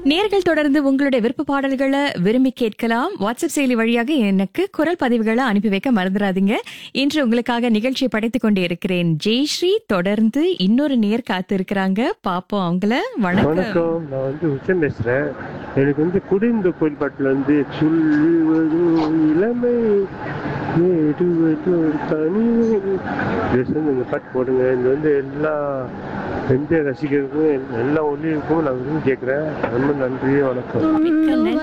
நேர்கள் தொடர்ந்து உங்களுடைய விருப்ப பாடல்களை விரும்பி கேட்கலாம் வாட்ஸ்அப் செயலி வழியாக எனக்கு குரல் பதிவுகளை அனுப்பி வைக்க மறந்துடாதீங்க இன்று உங்களுக்காக நிகழ்ச்சியை படைத்துக் கொண்டே இருக்கிறேன் ஜெய்ஸ்ரீ தொடர்ந்து இன்னொரு நேர் காத்து இருக்கிறாங்க பாப்போம் அவங்கள வணக்கம் வணக்கம் நான் வந்து உச்சம் பேசுறேன் எனக்கு வந்து குடிந்த கோயில் பாட்டுல வந்து சொல்லுவதோ இளமை ஏடுவதோ தனிமை பேசுறது இந்த பாட்டு போடுங்க இது வந்து எல்லா எந்த ரசிகருக்கும் எல்லா ஒளியுக்கும் நான் விரும்பி கேட்குறேன் ரொம்ப நன்றி வணக்கம் மிக்க நன்றி